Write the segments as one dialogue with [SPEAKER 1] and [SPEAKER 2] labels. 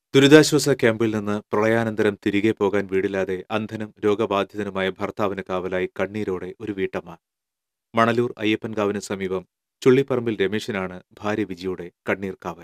[SPEAKER 1] ദുരിതാശ്വാസ ക്യാമ്പിൽ നിന്ന് പ്രളയാനന്തരം തിരികെ പോകാൻ വീടില്ലാതെ അന്ധനും രോഗബാധിതനുമായ ഭർത്താവിന് കാവലായി കണ്ണീരോടെ ഒരു വീട്ടമ്മ മണലൂർ അയ്യപ്പൻകാവിന് സമീപം ചുള്ളിപ്പറമ്പിൽ രമേശിനാണ് ഭാര്യ വിജിയുടെ കണ്ണീർ കാവൽ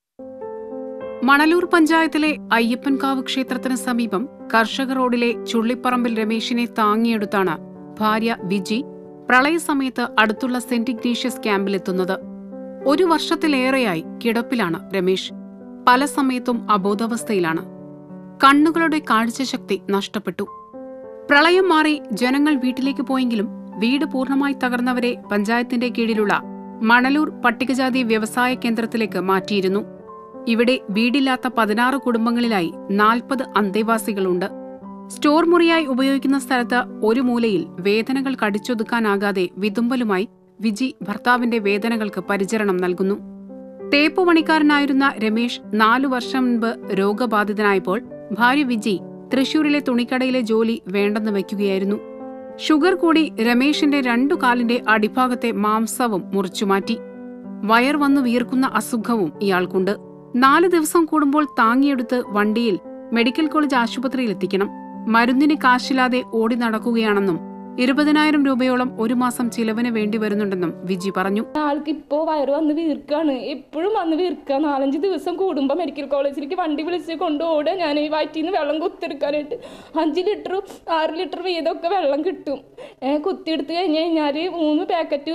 [SPEAKER 2] മണലൂർ പഞ്ചായത്തിലെ അയ്യപ്പൻകാവ് ക്ഷേത്രത്തിന് സമീപം കർഷക റോഡിലെ ചുള്ളിപ്പറമ്പിൽ രമേശിനെ താങ്ങിയെടുത്താണ് ഭാര്യ വിജി പ്രളയസമയത്ത് അടുത്തുള്ള സെന്റ് ഇഗ്നീഷ്യസ് ക്യാമ്പിലെത്തുന്നത് ഒരു വർഷത്തിലേറെയായി കിടപ്പിലാണ് രമേശ് പല സമയത്തും അബോധാവസ്ഥയിലാണ് കണ്ണുകളുടെ കാഴ്ചശക്തി നഷ്ടപ്പെട്ടു പ്രളയം മാറി ജനങ്ങൾ വീട്ടിലേക്ക് പോയെങ്കിലും വീട് പൂർണ്ണമായി തകർന്നവരെ പഞ്ചായത്തിന്റെ കീഴിലുള്ള മണലൂർ പട്ടികജാതി വ്യവസായ കേന്ദ്രത്തിലേക്ക് മാറ്റിയിരുന്നു ഇവിടെ വീടില്ലാത്ത പതിനാറ് കുടുംബങ്ങളിലായി നാൽപ്പത് അന്തേവാസികളുണ്ട് സ്റ്റോർ മുറിയായി ഉപയോഗിക്കുന്ന സ്ഥലത്ത് ഒരു മൂലയിൽ വേദനകൾ കടിച്ചൊതുക്കാനാകാതെ വിതുമ്പലുമായി വിജി ഭർത്താവിന്റെ വേദനകൾക്ക് പരിചരണം നൽകുന്നു തേപ്പ് പണിക്കാരനായിരുന്ന രമേശ് നാലു വർഷം മുൻപ് രോഗബാധിതനായപ്പോൾ ഭാര്യ വിജി തൃശൂരിലെ തുണിക്കടയിലെ ജോലി വേണ്ടെന്ന് വയ്ക്കുകയായിരുന്നു ഷുഗർ കൂടി രമേശിന്റെ രണ്ടു കാലിന്റെ അടിഭാഗത്തെ മാംസവും മുറിച്ചുമാറ്റി വയർ വന്നു വീർക്കുന്ന അസുഖവും ഇയാൾക്കുണ്ട് നാല് ദിവസം കൂടുമ്പോൾ താങ്ങിയെടുത്ത് വണ്ടിയിൽ മെഡിക്കൽ കോളേജ് ആശുപത്രിയിൽ എത്തിക്കണം മരുന്നിന് കാശില്ലാതെ ഓടി നടക്കുകയാണെന്നും ഇരുപതിനായിരം രൂപയോളം ഒരു മാസം ചിലവിന് വേണ്ടി വരുന്നുണ്ടെന്നും വിജി പറഞ്ഞു
[SPEAKER 3] ആൾക്ക് ഇപ്പോൾ വയറ് വന്ന് വീർക്കാണ് എപ്പോഴും വന്ന് വീർക്കുക നാലഞ്ച് ദിവസം കൂടുമ്പോൾ മെഡിക്കൽ കോളേജിലേക്ക് വണ്ടി വിളിച്ച് കൊണ്ടുപോടുക ഞാൻ ഈ വയറ്റിൽ നിന്ന് വെള്ളം കുത്തിയെടുക്കാനായിട്ട് അഞ്ച് ലിറ്റർ ആറ് ലിറ്റർ വീതമൊക്കെ വെള്ളം കിട്ടും ഏ, കുത്തിയെടുത്ത് കഴിഞ്ഞ് കഴിഞ്ഞാൽ മൂന്ന് പാക്കറ്റ്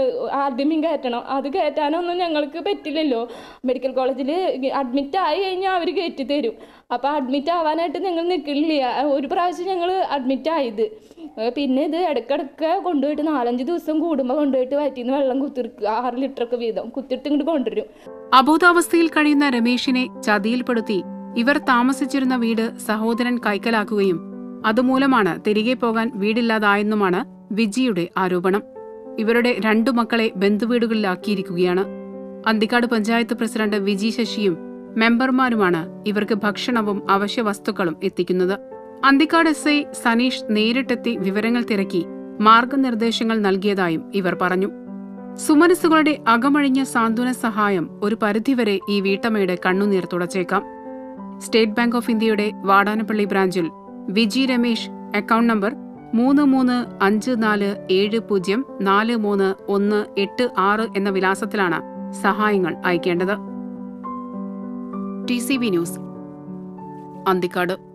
[SPEAKER 3] ആദ്യമേ കയറ്റണം അത് കയറ്റാനൊന്നും ഞങ്ങൾക്ക് പറ്റില്ലല്ലോ മെഡിക്കൽ കോളേജിൽ അഡ്മിറ്റ് ആയി കഴിഞ്ഞാൽ അവർ കയറ്റി തരും അപ്പോൾ അഡ്മിറ്റ് ആവാനായിട്ട് ഞങ്ങൾ നിൽക്കില്ല ഒരു പ്രാവശ്യം ഞങ്ങൾ അഡ്മിറ്റ് ആയത് ഏ, പിന്നെ ഇത് ഇടയ്ക്കിടയ്ക്ക് കൊണ്ടുപോയിട്ട് നാലഞ്ച് ദിവസം കൂടുമ്പോൾ കൊണ്ടുപോയിട്ട് വയറ്റിൽ നിന്ന് വെള്ളം കുത്തിരിക്കുക ആറ് ലിറ്ററൊക്കെ വീതം കുത്തിയിട്ട് ഇങ്ങോട്ട് കൊണ്ടുവരും
[SPEAKER 2] അബോധാവസ്ഥയിൽ കഴിയുന്ന രമേശിനെ ചതിയിൽപ്പെടുത്തി ഇവർ താമസിച്ചിരുന്ന വീട് സഹോദരൻ കൈക്കലാക്കുകയും അതുമൂലമാണ് തിരികെ പോകാൻ വീടില്ലാതായെന്നുമാണ് വിജിയുടെ ആരോപണം ഇവരുടെ രണ്ടു മക്കളെ ബന്ധുവീടുകളിലാക്കിയിരിക്കുകയാണ് അന്തിക്കാട് പഞ്ചായത്ത് പ്രസിഡന്റ് വിജി ശശിയും മെമ്പർമാരുമാണ് ഇവർക്ക് ഭക്ഷണവും അവശ്യ വസ്തുക്കളും എത്തിക്കുന്നത് അന്തിക്കാട് എസ് ഐ സനീഷ് നേരിട്ടെത്തി വിവരങ്ങൾ തിരക്കി മാർഗനിർദ്ദേശങ്ങൾ നൽകിയതായും ഇവർ പറഞ്ഞു സുമനസ്സുകളുടെ അകമഴിഞ്ഞ സാന്ത്വന സഹായം ഒരു പരിധിവരെ ഈ വീട്ടമ്മയുടെ കണ്ണുനീർ തുടച്ചേക്കാം സ്റ്റേറ്റ് ബാങ്ക് ഓഫ് ഇന്ത്യയുടെ വാടാനപ്പള്ളി ബ്രാഞ്ചിൽ വിജി രമേശ് അക്കൗണ്ട് നമ്പർ മൂന്ന് മൂന്ന് അഞ്ച് നാല് ഏഴ് പൂജ്യം നാല് മൂന്ന് ഒന്ന് എട്ട് ആറ് എന്ന വിലാസത്തിലാണ് സഹായങ്ങൾ അയക്കേണ്ടത് T C B news Anthikad